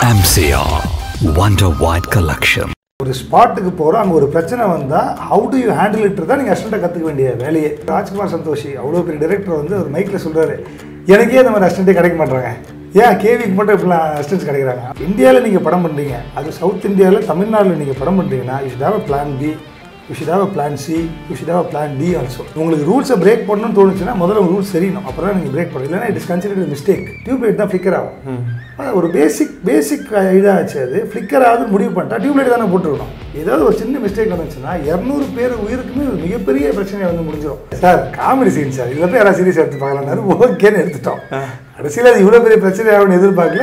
MCR Wonder White Collection. ஒரு ஸ்பாட்டுக்கு போகிறோம் அங்கே ஒரு பிரச்சனை வந்தால் how do you handle it தான் நீங்கள் அசிஸ்டண்ட்டை கற்றுக்க வேண்டிய வேலையே ராஜ்குமார் சந்தோஷி அவ்வளோ பெரிய டைரக்டர் வந்து ஒரு மைக்கில் சொல்கிறாரு எனக்கே இந்த மாதிரி அசிஸ்டண்ட்டே கிடைக்க மாட்டாங்க ஏன் கேவிக்கு மட்டும் இப்படிலாம் அசிஸ்டன்ஸ் கிடைக்கிறாங்க இந்தியாவில் நீங்கள் படம் பண்ணுறீங்க அது சவுத் இந்தியாவில் தமிழ்நாட்டில் நீங்கள் படம் பண்ணுறீங்கன்னா you should have a plan B you should have a plan C you should have a plan D also உங்களுக்கு ரூல்ஸை பிரேக் பண்ணணும்னு தோணுச்சுன்னா முதல்ல ரூல்ஸ் தெரியணும் அப்புறம் தான் நீங்கள் பிரேக் பண்ணணும் இல்லைன்னா it is consider mistake tube light தான் ஃபிக்கர் ஆகும் அது ஒரு பேசிக் பேசிக் இதாச்சு அது ஃப்ளிக்கர் ஆகுது முடிவு பண்ணிட்டா டியூப்லைட் தானே போட்டுருக்கணும் ஏதாவது ஒரு சின்ன மிஸ்டேக் வந்துச்சுன்னா இரநூறு பேர் உயிருக்குமே ஒரு மிகப்பெரிய பிரச்சனையை வந்து முடிஞ்சிடும் சார் காமெடி சீன் சார் இதில் போய் யாராவது சீரியஸ் எடுத்து பார்க்கலாம்னாரு ஓகேன்னு எடுத்துட்டோம் கடைசியில் அது இவ்வளோ பெரிய பிரச்சனை ஆகும்னு எதிர்பார்க்கல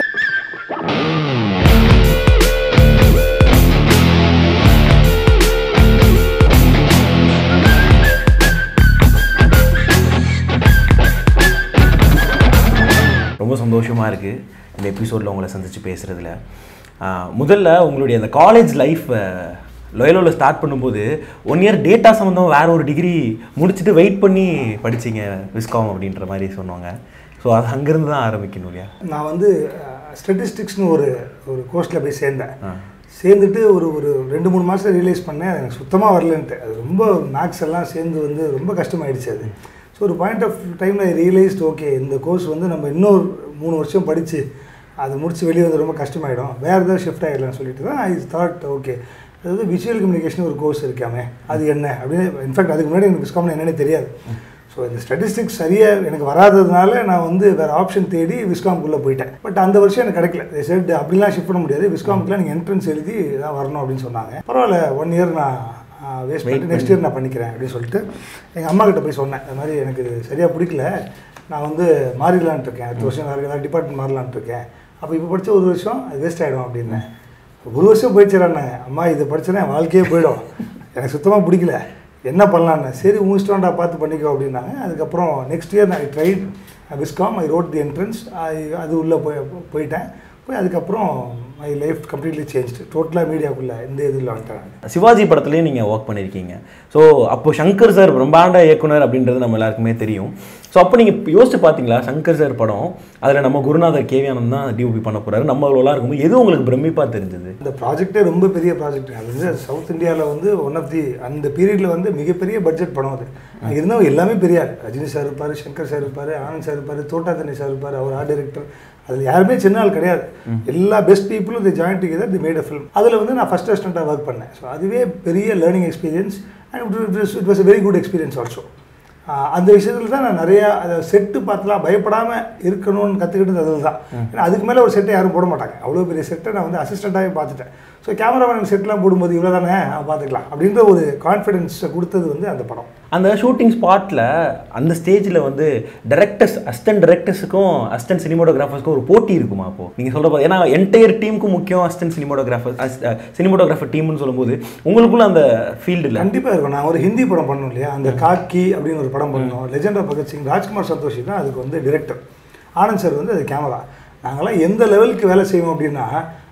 ரொம்ப சந்தோஷமாக இருக்குது இந்த எபிசோடில் உங்களை சந்தித்து பேசுகிறதுல முதல்ல உங்களுடைய அந்த காலேஜ் லைஃப் லொயலோவில் ஸ்டார்ட் பண்ணும்போது ஒன் இயர் டேட்டா சம்மந்தம் வேற ஒரு டிகிரி முடிச்சுட்டு வெயிட் பண்ணி படிச்சீங்க விஸ்காம் அப்படின்ற மாதிரி சொன்னாங்க ஸோ அது அங்கேருந்து தான் ஆரம்பிக்கணும் இல்லையா நான் வந்து ஸ்டட்டிஸ்டிக்ஸ்னு ஒரு ஒரு கோர்ஸில் போய் சேர்ந்தேன் சேர்ந்துட்டு ஒரு ஒரு ரெண்டு மூணு மாதம் ரியலைஸ் பண்ணேன் அது எனக்கு சுத்தமாக வரலன்ட்டு அது ரொம்ப மேக்ஸ் எல்லாம் சேர்ந்து வந்து ரொம்ப கஷ்டமாயிடுச்சு அது ஸோ ஒரு பாயிண்ட் ஆஃப் டைமில் ரியலைஸ்ட் ஓகே இந்த கோர்ஸ் வந்து நம்ம இன்னொரு மூணு வருஷம் படித்து அது முடிச்சு வெளியே வந்து ரொம்ப கஷ்டமாயிடும் வேறு ஏதாவது ஷிஃப்ட் ஆகிடலாம்னு சொல்லிட்டு தான் ஐ தாட் ஓகே அதாவது விஷுவல் கம்யூனிகேஷன் ஒரு கோர்ஸ் இருக்காமே அது என்ன அப்படின்னு இன்ஃபேக்ட் அதுக்கு முன்னாடி எனக்கு விஸ்காம்னு என்னன்னே தெரியாது ஸோ இந்த ஸ்டாட்டிஸ்டிக்ஸ் சரியாக எனக்கு வராததுனால நான் வந்து வேறு ஆப்ஷன் தேடி விஸ்காம்குள்ளே போயிட்டேன் பட் அந்த வருஷம் எனக்கு கிடைக்கல செட் அப்படிலாம் ஷிஃப்ட் பண்ண முடியாது விஸ்காம்க்குலாம் நீங்கள் என்ட்ரன்ஸ் எழுதி தான் வரணும் அப்படின்னு சொன்னாங்க பரவாயில்ல ஒன் இயர் நான் வேஸ்ட் பண்ணிட்டு நெக்ஸ்ட் இயர் நான் பண்ணிக்கிறேன் அப்படின்னு சொல்லிட்டு எங்கள் அம்மா கிட்ட போய் சொன்னேன் இந்த மாதிரி எனக்கு இது சரியாக பிடிக்கல நான் வந்து மாறிடலான்ட்டு இருக்கேன் அடுத்த வருஷம் வேறு ஏதாவது டிபார்ட்மெண்ட் மாறலான்ட்டு இருக்கேன் அப்போ இப்போ படித்த ஒரு வருஷம் அது வேஸ்ட் ஆகிடும் அப்படின்னேன் ஒரு வருஷம் போயிடுச்சுறாங்க அம்மா இது படிச்சேன்னா என் வாழ்க்கையே போயிடும் எனக்கு சுத்தமாக பிடிக்கல என்ன பண்ணலான்னு சரி உன் இஷ்டம்டா பார்த்து பண்ணிக்கோ அப்படின்னாங்க அதுக்கப்புறம் நெக்ஸ்ட் இயர் நான் tried Viscom I wrote the entrance அது உள்ளே போய் போயிட்டேன் போய் அதுக்கப்புறம் மை லைஃப் கம்ப்ளீட்லி சேஞ்ச் டோட்டலாக மீடியாவுக்குள்ளே இந்த இதில் வந்துட்டேன் சிவாஜி படத்துலேயும் நீங்கள் ஒர்க் பண்ணியிருக்கீங்க ஸோ அப்போ சங்கர் சார் பிரம்மாண்ட இயக்குனர் அப்படின்றது நம்ம எல்லாருக்குமே தெரியும் ஸோ அப்போ நீங்கள் யோசிச்சு பார்த்தீங்களா சங்கர் சார் படம் அதில் நம்ம குருநாதர் கேவியானந்த் தான் டிஓபி பண்ண போகிறாரு நம்ம அவ்வளோலாம் இருக்கும்போது எது உங்களுக்கு பிரமிப்பாக தெரிஞ்சது இந்த ப்ராஜெக்டே ரொம்ப பெரிய ப்ராஜெக்ட் அது வந்து சவுத் இந்தியாவில் வந்து ஒன் ஆஃப் தி அந்த பீரியடில் வந்து மிகப்பெரிய பட்ஜெட் படம் அது அங்கே இருந்தவங்க எல்லாமே பெரிய ஆள் ரஜினி சார் இருப்பார் சங்கர் சார் இருப்பார் ஆனந்த் சார் இருப்பார் தோட்டாத்தனி சார் இருப்பார் அவர் ஆர்ட் டைரக்டர் அதில் யாருமே சின்ன ஆள் கிடையாது எல்லா பெஸ்ட் பீப்புளும் they join together they made a film அதில் வந்து நான் ஃபஸ்ட் அசிஸ்டண்ட்டாக ஒர்க் பண்ணேன் ஸோ அதுவே பெரிய learning experience and it was a very good experience also அந்த விஷயத்தில் தான் நான் நிறையா அதை செட்டு பார்த்துலாம் பயப்படாமல் இருக்கணும்னு கற்றுக்கிட்டது அதில் தான் ஏன்னா அதுக்கு மேலே ஒரு செட்டை யாரும் போட மாட்டாங்க அவ்வளோ பெரிய செட்டை நான் வந்து அசிஸ்டண்ட்டாகவே பார்த்துட்டேன் ஸோ கேமராமேன் செட்லாம் போடும்போது இவ்வளோ தானே பார்த்துக்கலாம் அப்படின்ற ஒரு கான்ஃபிடென்ஸை கொடுத்தது வந்து அந்த படம் அந்த ஷூட்டிங் ஸ்பாட்டில் அந்த ஸ்டேஜில் வந்து டேரக்டர்ஸ் அசிஸ்டன்ட் டேரக்டர்ஸுக்கும் அசிஸ்டன்ட் சினிமோட்டோகிராஃபர்ஸ்க்கும் ஒரு போட்டி இருக்குமா அப்போ நீங்கள் சொல்கிற போது ஏன்னா என்டையர் டீமுக்கும் முக்கியம் அசிஸ்டன்ட் சினிமோட்டோகிராஃபர் சினிமோட்டோகிராஃபர் டீம்னு சொல்லும்போது உங்களுக்குள்ள அந்த ஃபீல்டு இல்லை கண்டிப்பாக இருக்கும் நான் ஒரு ஹிந்தி படம் பண்ணோம் இல்லையா அந்த காக்கி அப்படின்னு ஒரு படம் பண்ணோம் லெஜெண்ட் ஆஃப் பகத்சிங் ராஜ்குமார் சந்தோஷி தான் அதுக்கு வந்து டிரெக்டர் ஆனந்த் சார் வந்து அது கேமரா நாங்களாம் எந்த லெவலுக்கு வேலை செய்வோம் அப்படின்னா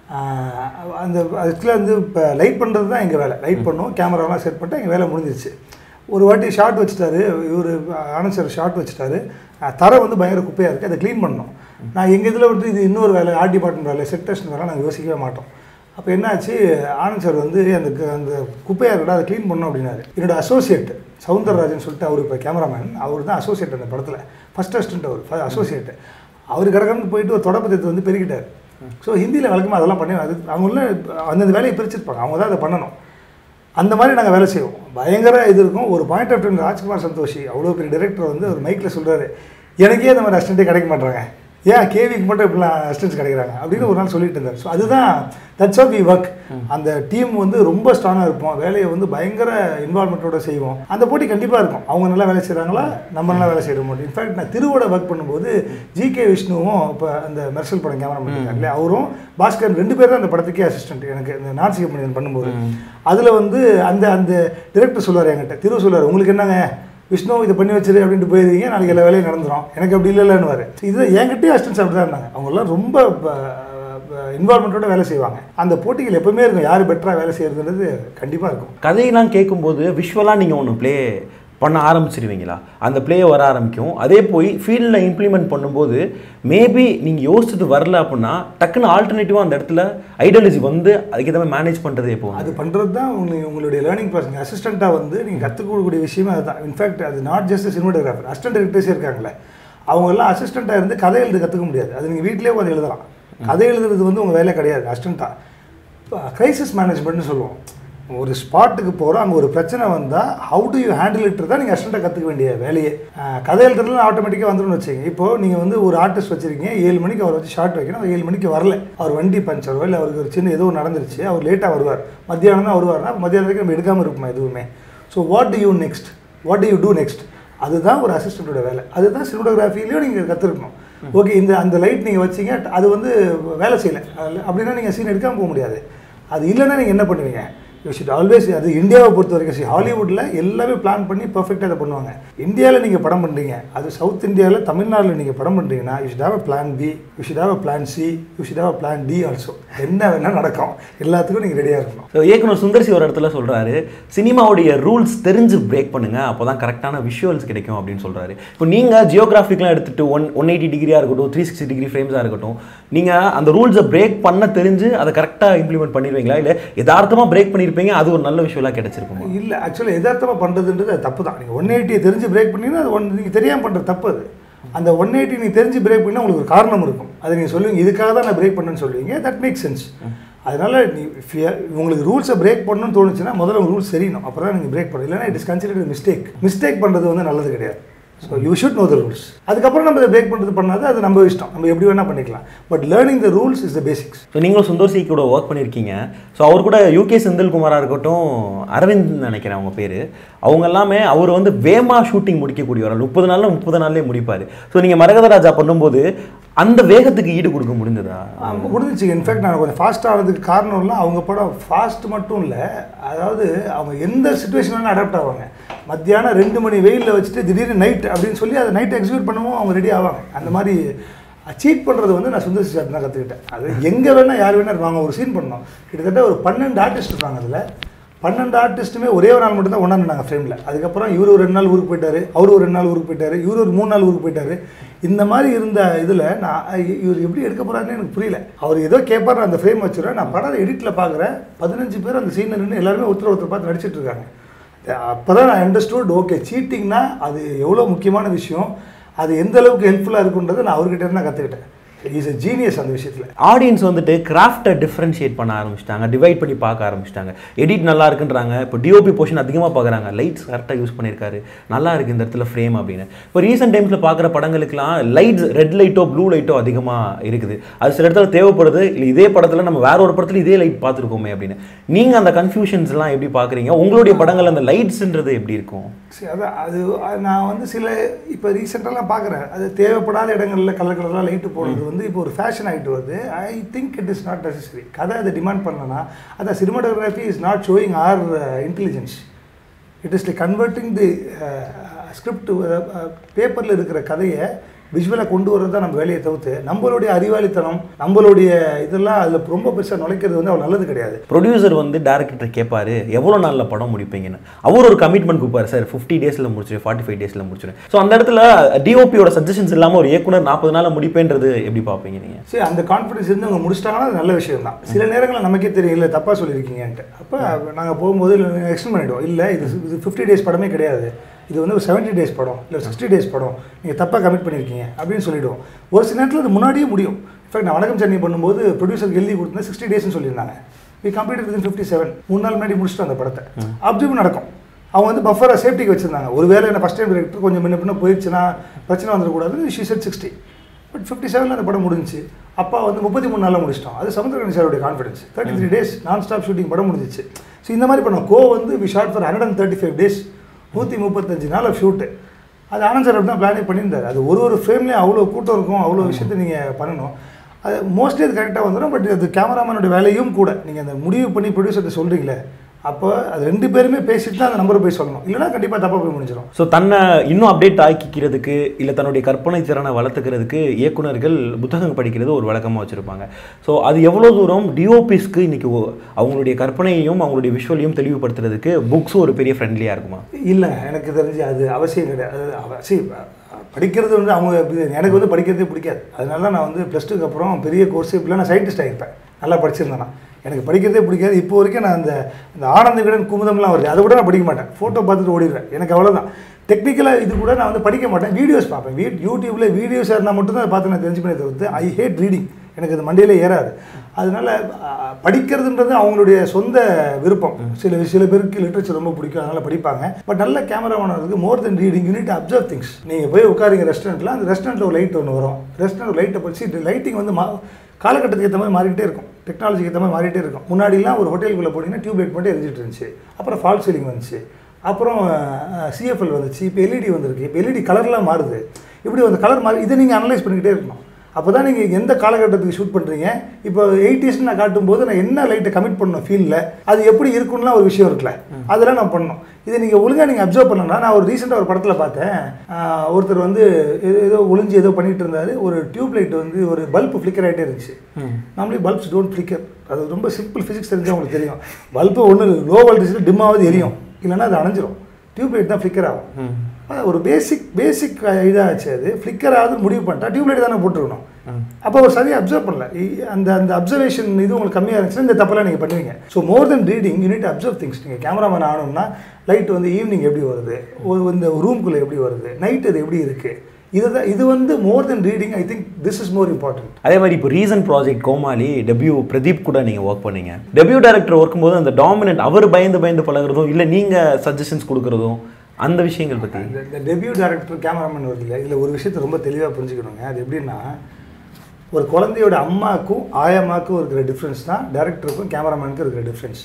ஆஹ், அந்த அதுக்குள்ள வந்து இப்போ லைட் பண்ணுறது தான் எங்கள் வேலை லைட் பண்ணுவோம் கேமராலாம் செட் பண்ணிட்டு எங்கள் வேலை முடிஞ்சிருச்சு ஒரு வாட்டி ஷார்ட் வச்சுட்டாரு இவர் ஆனந்த் சார் ஷார்ட் வச்சுட்டாரு அஹ், தரை வந்து பயங்கர குப்பையாக இருக்குது அதை க்ளீன் பண்ணோம் நான் எங்கள் இதில் வந்து இது இன்னொரு வேலை ஆர்ட் டிபார்ட்மெண்ட் வேலை செட் டெஸ்ட் வேலை நாங்கள் யோசிக்கவே மாட்டோம் அப்போ என்னாச்சு ஆனந்த் சார் வந்து அந்த க- அந்த குப்பையாக இருக்கா அதை க்ளீன் பண்ணோம் அப்படின்னாரு என்னோட அசோசியேட் சவுந்தரராஜன் சொல்லிட்டு அவர் இப்போ கேமராமேன் அவர் தான் அசோசியேட் அந்த படத்தில் ஃபஸ்ட் அசிஸ்டன்ட் அவர் அசோசியேட் அவர் கடற்கன்னு போயிட்டு ஒரு தொடப்பத்தை வந்து பெருக்கிட்டார் ஸோ ஹிந்தியில் வழக்கமாக அதெல்லாம் பண்ணி அது அவங்கள அந்தந்த வேலையை பிரிச்சிருப்பாங்க அவங்க தான் அதை பண்ணணும் அந்த மாதிரி நாங்கள் வேலை செய்வோம் பயங்கர இது இருக்கும் ஒரு point of time Rajkumar Santoshi அவ்வளோ பெரிய டைரக்டர் வந்து ஒரு மைக்கில் சொல்கிறாரு எனக்கே இந்த மாதிரி அசிஸ்டண்ட்டே கிடைக்க மாட்டாங்க ஏன் கேவிக்கு மட்டும் இப்படிலாம் அசிஸ்டன்ஸ் கிடைக்கிறாங்க அப்படின்னு ஒரு நாள் சொல்லிட்டு இருந்தார் ஸோ அதுதான் தட்ஸ் ஆஃப் வி ஒர்க் அந்த டீம் வந்து ரொம்ப ஸ்ட்ராங்காக இருப்போம் வேலையை வந்து பயங்கர இன்வால்மெண்ட்டோட செய்வோம் அந்த போட்டி கண்டிப்பாக இருக்கும் அவங்க நல்லா வேலை செய்கிறாங்களா நம்ம நல்லா வேலை செய்கிறோம் இன்ஃபேக்ட் நான் திருவோட ஒர்க் பண்ணும்போது ஜி கே விஷ்ணுவும் இப்போ அந்த மெர்சல் படம் கேமரா பண்ணியிருக்காங்களே அவரும் பாஸ்கர் ரெண்டு பேரும் தான் அந்த படத்துக்கே அசிஸ்டன்ட் எனக்கு இந்த நான்சி மனிதன் பண்ணும்போது அதில் வந்து அந்த அந்த டிரெக்டர் சொல்லுவார் என்கிட்ட திரு சொல்லுவார் உங்களுக்கு என்னங்க விஷ்ணு இதை பண்ணி வச்சிரு அப்படின்ட்டு போயிருவீங்க நாளைக்கு எல்லா வேலையும் நடந்துரும் எனக்கு அப்படி இல்லைன்னு இது என்கிட்டயே அசிஸ்டன்ஸ் அப்படி தான் இருந்தாங்க அவங்கெல்லாம் ரொம்ப இன்வால்மெண்ட்டோட வேலை செய்வாங்க அந்த போட்டிகள் எப்பவுமே இருக்கும் யார் பெட்டராக வேலை செய்யறதுன்றது கண்டிப்பாக இருக்கும் கதையெல்லாம் கேட்கும்போது விஷுவலாக நீங்கள் ஒன்று ப்ளே பண்ண ஆரம்பிச்சிருவீங்களா அந்த ப்ளே வர ஆரம்பிக்கும் அதே போய் ஃபீல்டில் இம்ப்ளிமெண்ட் பண்ணும்போது மேபி நீங்கள் யோசிச்சுட்டு வரல அப்படின்னா டக்குன்னு ஆல்டர்னேட்டிவாக அந்த இடத்துல ஐடியாலஜி வந்து அதுக்கேற்ற மாதிரி மேனேஜ் பண்ணுறது எப்போ அது பண்ணுறது தான் உங்க உங்களுடைய லேர்னிங் ப்ராசஸ் அசிஸ்டண்ட்டாக வந்து நீங்கள் கற்றுக்கொள்ளக்கூடிய விஷயமே அதுதான் இன்ஃபேக்ட் அது நாட் ஜஸ்ட் சினிமாட்டோகிராஃபர் அசிஸ்டன்ட் டேரக்டர்ஸே இருக்காங்களே அவங்கெல்லாம் அசிஸ்டண்ட்டாக இருந்து கதை எழுத கற்றுக்க முடியாது அது நீங்கள் வீட்டிலேயே உட்காந்து எழுதலாம் கதை எழுதுறது வந்து உங்கள் வேலை கிடையாது அசிஸ்டண்ட்டாக க்ரைசிஸ் மேனேஜ்மெண்ட்னு சொல்லுவோம் ஒரு ஸ்பாட்டுக்கு போகிறோம் அங்கே ஒரு பிரச்சனை வந்தால் how do you handle it தான் நீங்கள் அசிஸ்டண்ட்டாக கற்றுக்க வேண்டிய வேலையே அஹ் கதை எழுதுறதுலாம் ஆட்டோமேட்டிக்காக வந்துடும் வச்சுங்க இப்போ நீங்கள் வந்து ஒரு ஆர்டிஸ்ட் வச்சிருக்கீங்க ஏழு மணிக்கு அவர் வச்சு ஷார்ட் வைக்கணும் அவர் ஏழு மணிக்கு வரல அவர் வண்டி பஞ்சரோ இல்லை அவருக்கு ஒரு சின்ன ஏதோ நடந்துருச்சு அவர் லேட்டாக வருவார் மத்தியானம் தான் வருவார்னா அப்ப மத்தியானம் வரைக்கும் நம்ம எடுக்காமல் இருப்போம் எதுவுமே so what do you next what do you do next அதுதான் ஒரு அசிஸ்டண்ட்டோட வேலை அதுதான் சினிமோகிராஃபிலையும் நீங்கள் கற்றுருக்கணும் ஓகே இந்த அந்த லைட் நீங்கள் வச்சீங்க அது வந்து வேலை செய்யலை அதுல- அப்படின்னா நீங்கள் சீன் எடுக்காமல் போக முடியாது அது இல்லைன்னா நீங்கள் என்ன பண்ணுவீங்க யூ ஷுட் ஆல்வேஸ் அது இந்தியாவை பொறுத்த வரைக்கும் see, ஹாலிவுட்டில் எல்லாமே பிளான் பண்ணி பர்ஃபெக்டாக அதை பண்ணுவாங்க இந்தியாவில் நீங்கள் படம் பண்ணுறீங்க அது சவுத் இந்தியாவில் தமிழ்நாட்டில் நீங்கள் படம் பண்ணுறீங்கன்னா you should have a plan B you should have a plan C you should have a plan D also என்ன வேணால் நடக்கும் எல்லாத்துக்கும் நீங்கள் ரெடியாக இருக்கணும் ஸோ இயக்குனர் சுந்தர்சி ஒரு இடத்துல சொல்கிறாரு சினிமாவுடைய ரூல்ஸ் தெரிஞ்சு பிரேக் பண்ணுங்க அப்போ தான் கரெக்டான விஷுவல்ஸ் கிடைக்கும் அப்படின்னு சொல்கிறாரு இப்போ நீங்கள் ஜியோகிராஃபிக்லாம் எடுத்துகிட்டு ஒன் ஒன் எயிட்டி டிகிரியாக இருக்கட்டும் த்ரீ சிக்ஸ்டி டிகிரி ஃப்ரேம்ஸாக இருக்கட்டும் நீங்கள் அந்த ரூல்ஸை பிரேக் பண்ண தெரிஞ்சு அதை கரெக்டாக இம்ப்ளிமெண்ட் பண்ணிடுவீங்களா இல்லை யதார்த்தமாக பிரேக் பண்ணியிருப்பீங்க அது ஒரு நல்ல விஷுவலாக கிடைச்சிருக்குமா இல்லை ஆக்சுவலாக எதார்த்தமாக பண்ணுறதுன்றது அது தப்பு தான் நீங்கள் ஒன் எயிட்டியை தெரிஞ்சு பிரேக் பண்ணீங்கன்னா அது ஒன் நீங்கள் தெரியாமல் பண்ணுற தப்பு அது அந்த ஒன் எயிட்டி நீங்கள் தெரிஞ்சு பிரேக் பண்ணால் உங்களுக்கு ஒரு காரணம் இருக்கும் அதை நீங்கள் சொல்லுவீங்க இதுக்காக தான் நான் பிரேக் பண்ணேன்னு சொல்லுவீங்க தட் மேக் சென்ஸ் அதனால் நீ if you- உங்களுக்கு ரூல்ஸை பிரேக் பண்ணணும்னு தோணுச்சுன்னா முதல்ல ரூல்ஸ் தெரியணும் அப்புறம் தான் நீங்கள் பிரேக் பண்ணணும் இல்லைன்னா it is considered mistake mistake பண்ணுறது வந்து நல்லது கிடையாது so you should know the rules அதுக்கப்புறம் நம்ம இதை பிரேக் பண்ணுறது பண்ணாது அது நம்ம இஷ்டம் நம்ம எப்படி வேணால் பண்ணிக்கலாம் but learning the rules is the basics so நீங்களும் சுந்தர் சி கூட ஒர்க் பண்ணியிருக்கீங்க ஸோ அவர் கூட யூகே செந்தில்குமாராக இருக்கட்டும் அரவிந்த் நினைக்கிறேன் அவங்க பேர் அவங்க எல்லாமே அவர் வந்து வேமா ஷூட்டிங் முடிக்கக்கூடியவர் முப்பது நாளில் முப்பது நாள்லேயே முடிப்பார் ஸோ நீங்கள் மரகதராஜா பண்ணும்போது அந்த வேகத்துக்கு ஈடு கொடுக்க முடிஞ்சதா அவங்க முடிஞ்சிச்சு இன்ஃபேக்ட் நான் கொஞ்சம் ஃபாஸ்ட் ஆனதுக்கு காரணம்லாம் அவங்க படம் ஃபாஸ்ட் மட்டும் இல்லை அதாவது அவங்க எந்த சுச்சுவேஷனாலும் அடாப்ட் ஆவாங்க மத்தியானம் ரெண்டு மணி வெயிலில் வச்சுட்டு திடீர்னு நைட் அப்படின்னு சொல்லி அதை நைட் எக்ஸிக்யூட் பண்ணவும் அவங்க ரெடி ஆவாங்க அந்த மாதிரி சீட் பண்ணுறது வந்து நான் சுந்தர் சார் தான் கற்றுக்கிட்டேன் அது எங்கே வேணால் யார் வேணா இருப்பாங்க ஒரு சீன் பண்ணோம் கிட்டத்தட்ட ஒரு பன்னெண்டு ஆர்டிஸ்ட் இருப்பாங்க அதில் பன்னெண்டு ஆர்டிஸ்ட்டுமே ஒரே ஒரு நாள் மட்டும் தான் ஒன்றா நின்னாங்க ஃப்ரேமில் அதுக்கப்புறம் இவர் ஒரு ரெண்டு நாள் ஊருக்கு போயிட்டாரு அவர் ஒரு ரெண்டு நாள் ஊருக்கு போயிட்டாரு இவர் ஒரு மூணு நாள் ஊருக்கு போயிட்டாரு இந்த மாதிரி இருந்த இதில் நான் இ- இவர் எப்படி எடுக்க போறாருன்னு எனக்கு புரியல அவர் ஏதோ கேட்பாரு அந்த ஃப்ரேம் வச்சுருவேன் நான் படம் எடிட்டில் பார்க்குறேன் பதினஞ்சு பேர் அந்த சீனில் நின்று எல்லாருமே ஒருத்தர் ஒருத்தர் பார்த்து நடிச்சிட்டு இருக்காங்க அப்போ தான் நான் அண்டர்ஸ்டூட் ஓகே சீட்டிங்னா அது எவ்வளோ முக்கியமான விஷயம் அது எந்த அளவுக்கு ஹெல்ப்ஃபுல்லாக இருக்குன்றதை நான் அவர்கிட்ட இருந்து நான் கற்றுக்கிட்டேன் இஸ் a ஜீனியஸ் அந்த விஷயத்தில் ஆடியன்ஸ் வந்துட்டு கிராஃப்டை டிஃப்ரென்ஷியேட் பண்ண ஆரம்பிச்சிட்டாங்க டிவைட் பண்ணி பார்க்க ஆரம்பிச்சிட்டாங்க எடிட் நல்லா இருக்குன்றாங்க இப்போ டிஓபி போர்ஷன் அதிகமாக பார்க்குறாங்க லைட்ஸ் கரெக்டாக யூஸ் பண்ணியிருக்காரு நல்லா இருக்கு இந்த இடத்துல ஃப்ரேம் அப்படின்னு இப்போ ரீசெண்ட் டைம்ஸில் பார்க்குற படங்களுக்குலாம் லைட்ஸ் ரெட் லைட்டோ ப்ளூ லைட்டோ அதிகமாக இருக்குது அது சில இடத்துல தேவைப்படுது இல்லை இதே படத்தில் நம்ம வேற ஒரு படத்தில் இதே லைட் பார்த்துருக்கோமே அப்படின்னு நீங்கள் அந்த கன்ஃபியூஷன்ஸ்லாம் எப்படி பார்க்குறீங்க உங்களுடைய படங்கள் அந்த லைட்ஸ்ன்றது எப்படி இருக்கும் சரி அதான் அது அது நான் வந்து சில இப்போ ரீசெண்டாலாம் பார்க்குறேன் அது தேவைப்படாத இடங்களில் கலர் கலராக லைட்டு போடுறது வந்து இப்போ ஒரு ஃபேஷன் ஆகிட்டு வருது I think it is not necessary கதை அதை டிமாண்ட் பண்ணலன்னா அதான் cinematography is not showing our intelligence it is like converting the script பேப்பரில் இருக்கிற கதையை விஷுவலாக கொண்டு வரது தான் நம்ம வேலையை தவிர்த்து நம்மளுடைய அறிவாளித்தனம் நம்மளுடைய இதெல்லாம் அதில் ரொம்ப பெருசாக நுழைக்கிறது வந்து அவ்வளோ நல்லது கிடையாது ப்ரொடியூசர் வந்து டேரக்டர் கேட்பாரு எவ்வளோ நாளில் படம் முடிப்பீங்கன்னு அவர் ஒரு கமிட்மெண்ட் கொடுப்பாரு சார் ஃபிஃப்டி டேஸில் முடிச்சிரு ஃபார்ட்டி ஃபைவ் டேஸில் முடிச்சிரு ஸோ அந்த இடத்துல டிஓபியோட சஜஷன்ஸ் இல்லாமல் ஒரு இயக்குனர் நாற்பது நாளில் முடிப்பேன்றது எப்படி பார்ப்பீங்க நீங்கள் சரி அந்த கான்ஃபிடன்ஸ் இருந்து அவங்க முடிச்சிட்டாங்கன்னா அது நல்ல விஷயம் தான் சில நேரங்களில் நமக்கே தெரியும் இல்லை தப்பாக சொல்லியிருக்கீங்கன்ட்டு அப்போ நாங்கள் போகும்போது எக்ஸ்டன் பண்ணிவிடுவோம் இல்லை இது இது ஃபிஃப்டி டேஸ் படமே கிடையாது இது வந்து ஒரு செவன்ட்டி டேஸ் படம் இல்லை சிக்ஸ்டி டேஸ் படம் நீங்கள் தப்பாக கமிட் பண்ணியிருக்கீங்க அப்படின்னு சொல்லிவிடுவோம் ஒரு சில நேரத்தில் அது முன்னாடியே முடியும் இன்ஃபேக்ட் நான் வணக்கம் சென்னை பண்ணும்போது ப்ரொடியூசருக்கு எழுதி கொடுத்தேன் சிக்ஸ்டி டேஸ்னு சொல்லியிருந்தாங்க we complete within fifty seven மூணு நாள் முன்னாடி முடிச்சுட்டு அந்த படத்தை அப்படி நடக்கும் அவங்க வந்து பஃபராக சேஃப்டிக்கு வச்சுருந்தாங்க ஒருவேளை என்ன ஃபஸ்ட் டைம் டிரெக்டர் கொஞ்சம் முன்ன பின்ன போயிடுச்சுன்னா பிரச்சனை வந்துடக்கூடாது she said sixty but fifty செவனில் அந்த படம் முடிஞ்சுச்சு அப்பா வந்து முப்பத்தி மூணு நாளில் முடிச்சிட்டோம் அது சமுத்திரகணி சாருடைய கான்ஃபிடன்ஸ் தேர்ட்டி த்ரீ டேஸ் நான் ஸ்டாப் ஷூட்டிங் படம் முடிஞ்சிச்சு ஸோ இந்த மாதிரி பண்ணோம் கோ வந்து we shot for hundred and thirty five days நூற்றி முப்பத்தஞ்சு நாள் ஷூட்டு அது ஆனந்த் சார் அப்படி தான் பிளானே பண்ணியிருந்தார் அது ஒரு ஒரு ஃப்ரேம்லேயும் அவ்வளோ கூட்டம் இருக்கும் அவ்வளோ விஷயத்தை நீங்கள் பண்ணணும் அது மோஸ்ட்லி அது கரெக்டாக வந்துடும் பட் அது கேமராமேனோட வேலையும் கூட நீங்கள் அந்த முடிவு பண்ணி ப்ரொடியூசர்கிட்ட சொல்கிறீங்களே அப்போ அது ரெண்டு பேருமே பேசிட்டு தான் அந்த நம்பரை போய் சொல்லணும் இல்லைன்னா கண்டிப்பாக தப்பாக போய் முடிஞ்சிடும் ஸோ தன்னை இன்னும் அப்டேட் ஆக்கிக்கிறதுக்கு இல்லை தன்னுடைய கற்பனை திறனை வளர்த்துக்கிறதுக்கு இயக்குனர்கள் புத்தகம் படிக்கிறது ஒரு வழக்கமாக வச்சுருப்பாங்க ஸோ அது எவ்வளோ தூரம் டிஓபிஸ்க்கு இன்னைக்கு ஒ- அவங்களுடைய கற்பனையையும் அவங்களுடைய விஷுவலையும் தெளிவுபடுத்துறதுக்கு புக்ஸ் ஒரு பெரிய ஃப்ரெண்ட்லியாக இருக்குமா இல்லை எனக்கு தெரிஞ்சு அது அவசியம் கிடையாது அது அவ- see, படிக்கிறது வந்து அவங்க இது எனக்கு வந்து படிக்கிறதே பிடிக்காது அதனால தான் நான் வந்து ப்ளஸ் டூக்கு அப்புறம் பெரிய கோர்ஸ் இப்படிலாம் நான் சயின்டிஸ்ட் ஆகிருப்பேன் நல்லா படிச்சிருந்தேன் நான். எனக்கு படிக்கிறதே பிடிக்காது இப்போ வரைக்கும் நான் அந்த இந்த ஆனந்த விடன் குமுதம்லாம் வருது அதை கூட நான் படிக்க மாட்டேன் ஃபோட்டோ பார்த்துட்டு ஓடிடுவேன் எனக்கு அவ்வளோதான் டெக்னிக்கலாக இது கூட நான் வந்து படிக்க மாட்டேன் வீடியோஸ் பார்ப்பேன் வீ யூடியூப்பில் வீடியோஸ் இருந்தால் மட்டும் தான் அதை பார்த்து நான் தெரிஞ்சுப்பேனே தவிர்த்து ஐ ஹேட் ரீடிங் எனக்கு அது மண்டையிலே ஏறாது அதனால அஹ், படிக்கிறதுன்றது அவங்களுடைய சொந்த விருப்பம் சில சில பேருக்கு லிட்ரேச்சர் ரொம்ப பிடிக்கும் அதனால படிப்பாங்க பட் நல்ல கேமராமேனுக்கு more than reading you need observe things நீங்கள் போய் உட்காருங்க ரெஸ்டாரண்ட்டில் அந்த ரெஸ்டாரண்ட்டில் ஒரு லைட் ஒன்று வரும் ரெஸ்டாரண்ட் லைட்டை படிச்சு லைட்டிங் வந்து மா காலகட்டத்துக்கு ஏற்ற மாதிரி மாறிக்கிட்டே இருக்கும் டெக்னாலஜிக்கு ஏற்ற மாதிரி மாறிட்டே இருக்கும் முன்னாடிலாம் ஒரு ஹோட்டலுக்குள்ளே போனீங்கன்னா டியூப் லைட் மட்டும் எரிஞ்சிட்டு இருந்துச்சு அப்புறம் ஃபால் சீலிங் வந்துச்சு அப்புறம் சிஎஃப்எல் வந்துச்சு இப்போ எல்இடி வந்திருக்கு இப்போ எல்இடி கலர்லாம் மாறுது இப்படி அந்த கலர் மாறி இதை நீங்கள் அனலைஸ் பண்ணிக்கிட்டே இருக்கணும் அப்போ தான் நீங்கள் எந்த காலகட்டத்துக்கு ஷூட் பண்ணுறீங்க இப்போ எயிட்டிஸ் நான் காட்டும்போது நான் என்ன லைட்டை கமிட் பண்ணணும் ஃபீலில் அது எப்படி இருக்கும்லாம் ஒரு விஷயம் இருக்குல்ல அதெல்லாம் நான் பண்ணணும் இதை நீங்கள் ஒழுங்காக நீங்கள் அப்சர்வ் பண்ணணும்னா நான் ஒரு ரீசெண்டாக ஒரு படத்தில் பார்த்தேன் ஆஹ் ஒருத்தர் வந்து ஏதோ- ஏதோ ஒளிஞ்சு ஏதோ பண்ணிட்டு இருந்தாரு ஒரு டியூப் லைட் வந்து ஒரு பல்ப் ஃப்ளிக்கர் ஆகிட்டே இருந்துச்சு நார்மலி பல்ப்ஸ் டோன்ட் ஃப்ளிக்கர் அது ரொம்ப சிம்பிள் ஃபிசிக்ஸ் தெரிஞ்சா உங்களுக்கு தெரியும் பல்பு ஒன்று லோ வோல்டேஜில் டிம்மாவது எரியும் இல்லைன்னா அது அணைஞ்சிரும் டியூப் லைட் தான் ஃப்ளிக்கர் ஆகும் அது ஒரு பேசிக் பேசிக் இதாச்சு அது ஃப்ளிக்கர் ஆகுது முடிவு பண்ணிட்டா டியூப் லைட் தானே போட்டுருக்கணும் அப்போ அவர் சரியாக அப்சர்வ் பண்ணல இ- அந்த அந்த அப்சர்வேஷன் இது உங்களுக்கு கம்மியாக இருந்துச்சுன்னா இந்த தப்பெல்லாம் நீங்கள் பண்ணுவீங்க so more than reading you need observe things நீங்கள் கேமராமேன் ஆகணும்னா லைட் வந்து ஈவினிங் எப்படி வருது ஒரு இந்த ரூம்குள்ளே எப்படி வருது நைட் அது எப்படி இருக்குது இதுதான் இது வந்து more than reading I think this is more important அதே மாதிரி இப்போ recent project Comali debut Pradeep கூட நீங்கள் ஒர்க் பண்ணீங்க டெபியூ டேரக்டர் ஒர்க்கும் போது அந்த டாமினன்ட் அவர் பயந்து பயந்து பழகுறதும் இல்லை நீங்கள் சஜஷன்ஸ் கொடுக்குறதும் அந்த விஷயங்கள் பற்றி இந்த இந்த டெபியூ டேரக்டர் கேமராமேன் வருது இல்லையா இதில் ஒரு விஷயத்தை ரொம்ப தெளிவாக புரிஞ்சுக்கணுங்க அது எப்படின்னா ஒரு குழந்தையோட அம்மாக்கும் ஆயம்மாக்கும் இருக்கிற டிஃப்ரென்ஸ் தான் டேரக்டருக்கும் கேமராமேனுக்கும் இருக்கிற டிஃப்ரென்ஸ்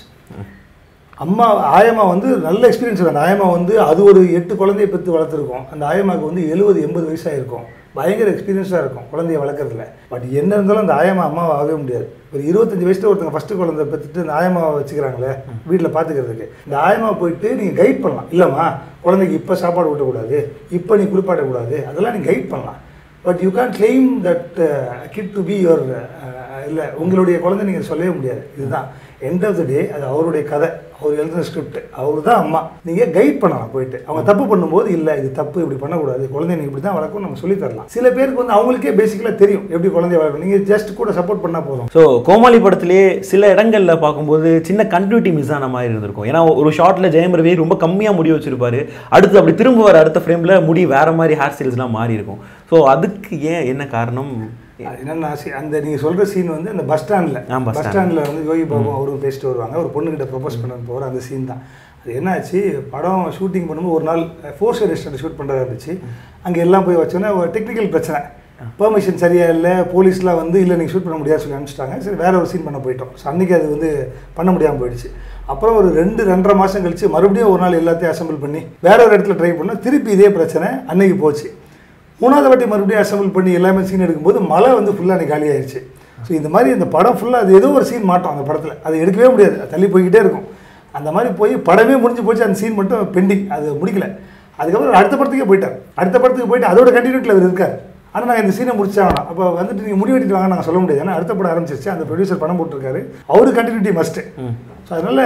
அம்மா ஆயம்மா வந்து நல்ல எக்ஸ்பீரியன்ஸ் அந்த ஆயம்மா வந்து அது ஒரு எட்டு குழந்தைய பெற்று வளர்த்துருக்கோம் அந்த ஆயம்மாவுக்கு வந்து எழுபது எண்பது வயசாக இருக்கும் பயங்கர எக்ஸ்பீரியன்ஸாக இருக்கும் குழந்தைய வளர்க்குறதுல பட் என்ன இருந்தாலும் அந்த ஆயம்மா அம்மாவை ஆகவே முடியாது ஒரு இருபத்தஞ்சு வயசுல ஒருத்தங்க ஃபஸ்ட்டு குழந்தை பெற்றுட்டு இந்த ஆயம்மாவை வச்சுக்கிறாங்களே வீட்டில் பார்த்துக்கிறதுக்கு இந்த ஆயம்மா போயிட்டு நீங்கள் கைட் பண்ணலாம் இல்லைம்மா குழந்தைக்கு இப்போ சாப்பாடு ஊட்டக்கூடாது இப்போ நீ குளிப்பாட்டக்கூடாது அதெல்லாம் நீ கைட் பண்ணலாம் but you can claim that kid to be your இல்லை உங்களுடைய குழந்தை நீங்கள் சொல்லவே முடியாது இதுதான் எண்ட் ஆஃப் த டே அது அவருடைய கதை அவர் எழுதின ஸ்கிரிப்ட் அவர் தான் அம்மா நீங்கள் கைட் பண்ணலாம் போயிட்டு அவங்க தப்பு பண்ணும்போது இல்லை இது தப்பு இப்படி பண்ணக்கூடாது குழந்தைய நீ இப்படி தான் வளர்க்கணும் நம்ம சொல்லி தரலாம் சில பேருக்கு வந்து அவங்களுக்கே பேசிக்கலாக தெரியும் எப்படி குழந்தைய வளர்க்கணும் நீங்கள் ஜஸ்ட் கூட சப்போர்ட் பண்ணால் போதும் ஸோ கோமாளி படத்திலேயே சில இடங்களில் பார்க்கும்போது சின்ன கண்டினியூட்டி மிஸ் ஆன மாதிரி இருந்திருக்கும் ஏன்னா ஒரு ஷார்ட்டில் ஜெயம் ரவி ரொம்ப கம்மியாக முடி வச்சிருப்பாரு அடுத்து அப்படி திரும்ப வர அடுத்த ஃப்ரேமில் முடி வேற மாதிரி ஹேர் ஸ்டைல்ஸ்லாம் மாறி இருக்கும் ஸோ அதுக்கு ஏன் என்ன காரணம் அது என்னன்னா சி- அந்த நீங்கள் சொல்கிற சீன் வந்து அந்த பஸ் ஸ்டாண்டில் ஆ, bus பஸ் stand. ஸ்டாண்டில் வந்து யோகி பாபு அவரும் பேசிட்டு வருவாங்க ஒரு பொண்ணுகிட்ட ப்ரொபோஸ் பண்ண போகிற அந்த சீன் தான் அது என்னாச்சு படம் ஷூட்டிங் பண்ணும்போது ஒரு நாள் ஃபோர்ஸ் ரெஸ்டாரண்ட் ஷூட் பண்ணுறதா இருந்துச்சு அங்கே எல்லாம் போய் வச்சோன்னே ஒரு டெக்னிக்கல் பிரச்சனை பெர்மிஷன் சரியா இல்லை போலீஸ்லாம் வந்து இல்லை நீங்கள் ஷூட் பண்ண முடியாது சொல்லி அனுப்பிச்சிட்டாங்க சரி வேற ஒரு சீன் பண்ண போயிட்டோம் ஸோ அன்றைக்கி அது வந்து பண்ண முடியாமல் போயிடுச்சு அப்புறம் ஒரு ரெண்டு ரெண்டரை மாதம் கழிச்சு மறுபடியும் ஒரு நாள் எல்லாத்தையும் அசெம்பிள் பண்ணி வேற ஒரு இடத்துல ட்ரை பண்ணோம் திருப்பி இதே பிரச்சனை அன்னைக்கு போச்சு மூணாவது வாட்டி மறுபடியும் அசெம்பிள் பண்ணி எல்லாமே சீன் எடுக்கும்போது மழை வந்து ஃபுல்லாக அன்றைக்கி காலி ஆயிடுச்சு ஸோ இந்த மாதிரி இந்த படம் ஃபுல்லாக அது ஏதோ ஒரு சீன் மாட்டோம் அந்த படத்தில் அது எடுக்கவே முடியாது அது தள்ளி போய்கிட்டே இருக்கும் அந்த மாதிரி போய் படமே முடிஞ்சு போச்சு அந்த சீன் மட்டும் பெண்டிங் அது முடிக்கல அதுக்கப்புறம் அடுத்த படத்துக்கே போயிட்டார் அடுத்த படத்துக்கு போயிட்டு அதோட கண்டினியூட்டில் அவர் இருக்கார் ஆனால் நாங்கள் இந்த சீனை முடிச்சாகணும் அப்போ வந்துட்டு நீங்கள் முடி வெட்டிட்டு வாங்க நாங்கள் சொல்ல முடியாது ஏன்னா அடுத்த படம் ஆரம்பிச்சிருச்சு அந்த ப்ரொடியூசர் பணம் போட்டிருக்காரு அவரு கண்டினியூட்டி மஸ்ட்டு ஸோ அதனால்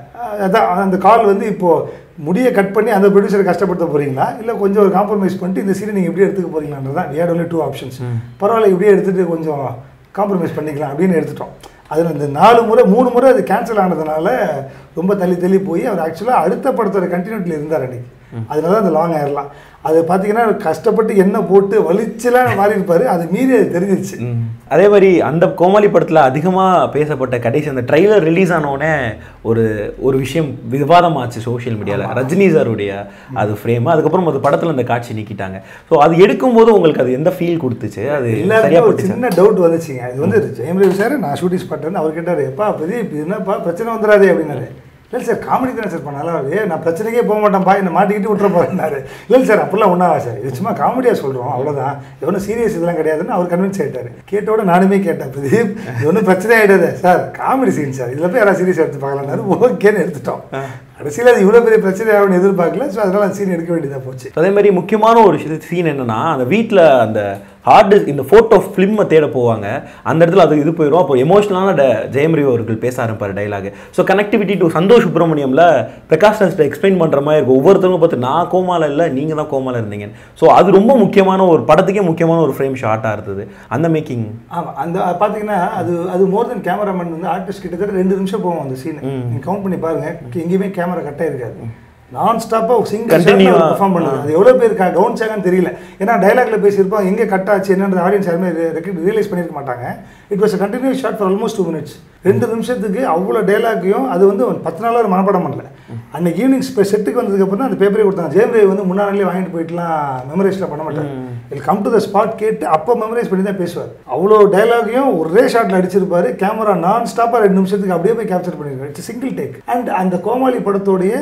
அதான் அந்த கால் வந்து இப்போது முடியை கட் பண்ணி அந்த ப்ரொடியூசரை கஷ்டப்படுத்த போகிறீங்களா இல்லை கொஞ்சம் ஒரு காம்ப்ரமைஸ் பண்ணிட்டு இந்த சீனை நீங்கள் எப்படி எடுத்துக்க போகிறீங்களான்றது தான் we had only two options பரவாயில்ல இப்படியே எடுத்துகிட்டு கொஞ்சம் காம்ப்ரமைஸ் பண்ணிக்கலாம் அப்படின்னு எடுத்துட்டோம் அதில் இந்த நாலு முறை மூணு முறை அது கேன்சல் ஆனதுனால ரொம்ப தள்ளி தள்ளி போய் அவர் ஆக்சுவலாக அடுத்த படத்தோட கண்டினியூட்டியில் இருந்தார் அன்னைக்கு அதனால தான் அந்த லாங் ஆயிரலாம் அது பார்த்தீங்கன்னா கஷ்டப்பட்டு எண்ணெய் போட்டு வலிச்சுலாம் மாறி இருப்பார் அது மீறி அது தெரிஞ்சிருச்சு ம். அதே மாதிரி அந்த கோமாளி படத்தில் அதிகமாக பேசப்பட்ட கடைசி அந்த ட்ரைலர் ரிலீஸ் ஆனோடனே ஒரு ஒரு விஷயம் விவாதமாச்சு சோஷியல் மீடியாவில் ரஜினி சாருடைய அது ஃப்ரேம் அதுக்கப்புறம் அந்த படத்தில் அந்த காட்சி நீக்கிட்டாங்க ஸோ அது எடுக்கும்போது உங்களுக்கு அது எந்த ஃபீல் கொடுத்துச்சு அது சரியா எல்லாருக்கும் ஒரு போட்டுச்சு சின்ன டவுட் வந்துச்சுங்க இது வந்து ஜெயம் ரவி சார் நான் ஷூட்டிங் ஸ்பாட் வந்து அவர் கேட்டார் எப்பா பிரதீப் இது என்னப்பா பிரச்சனை வந்துடாதே அப்படின்னாரு இல்லை சார் காமெடி தானே சார் பண்ணாலும் ஏ நான் பிரச்சனைக்கே போக மாட்டேன்ப்பா என்னை மாட்டிக்கிட்டு விட்டுற போறேன்னாரு இல்லை சார் அப்படிலாம் ஒன்றாவா சார் இது சும்மா காமெடியாக சொல்கிறோம் அவ்வளோதான் இது ஒன்றும் சீரியஸ் இதெல்லாம் கிடையாதுன்னு அவர் கன்வின்ஸ் ஆகிட்டாரு கேட்டோட நானுமே கேட்டேன் பிரதீப் இது ஒன்றும் பிரச்சனை ஆகிடாது சார் காமெடி சீன் சார் இதில் போய் யாராவது சீரியஸ் எடுத்து பார்க்கலாம்னாரு ஓகேன்னு எடுத்துட்டோம் கடைசியில் அது இவ்வளோ பெரிய பிரச்சனை ஆகும்னு எதிர்பார்க்கல ஸோ அதனால் அந்த சீன் எடுக்க வேண்டியதாக போச்சு அதே மாதிரி முக்கியமான ஒரு சீன் என்னன்னா அந்த வீட்டில் அந்த ஹார்ட் இந்த ஃபோட்டோ ஃபிலிமை தேட போவாங்க அந்த இடத்துல அது இது போயிடும் அப்போ எமோஷனலான ட ஜெயமரி அவர்கள் பேச ஆரம்பிப்பார் dialogue so connectivity to Santhosh சுப்ரமணியம்ல பிரகாஷ் ராஜ்ட்ட எக்ஸ்பிளைன் பண்ணுற மாதிரி இருக்கும் ஒவ்வொருத்தவங்க பார்த்து நான் கோமால இல்லை நீங்கள் தான் கோமால இருந்தீங்க ஸோ அது ரொம்ப முக்கியமான ஒரு படத்துக்கே முக்கியமான ஒரு ஃப்ரேம் ஷார்ட்டாக இருந்தது அந்த மேக்கிங் ஆமாம் அந்த பார்த்தீங்கன்னா அது அது மோர் தென் கேமராமேன் வந்து ஆர்டிஸ்ட் கிட்டத்தட்ட ரெண்டு நிமிஷம் போகும் அந்த சீன் நீங்கள் கவுண்ட் பண்ணி பாருங்க எங்கேயுமே கேமரா கட்டாக இருக்காது நான் ஸ்டாப்பாக சிங்கிள் Continue-ஆ. பெர்ஃபார்ம் பண்ணுது அது எவ்வளோ பேர் கா கவனிச்சாங்கன்னு தெரியல ஏன்னா டைலாக்ல பேசியிருப்போம் எங்கே கட் ஆச்சு என்னன்ற ஆடியன்ஸ் யாருமே ரியலைஸ் பண்ணியிருக்க மாட்டாங்க it was continue shot for almost two minutes ரெண்டு நிமிஷத்துக்கு அவ்வளோ டைலாக்கையும் அது வந்து ஒரு பத்து நாள் ஒரு மனப்பாடம் பண்ணல அன்னைக்கு ஈவினிங் செட்டுக்கு வந்ததுக்கப்புறம் தான் அந்த பேப்பரே கொடுத்தாங்க ஜெயம் ரவி வந்து முன்னா நாளே வாங்கிட்டு போயிட்டுலாம் மெமரைஸ்லாம் பண்ண மாட்டார் I'll come to the spot கேட்டு அப்போ மெமரைஸ் பண்ணி தான் பேசுவார் அவ்வளோ டைலாகையும் ஒரே ஷாட்டில் அடிச்சிருப்பாரு கேமரா நான் ஸ்டாப்பாக ரெண்டு நிமிஷத்துக்கு அப்படியே போய் கேப்சர் பண்ணியிருக்காரு இட்ஸ் சிங்கிள் டேக் அண்ட் அந்த கோமாளி படத்தோடைய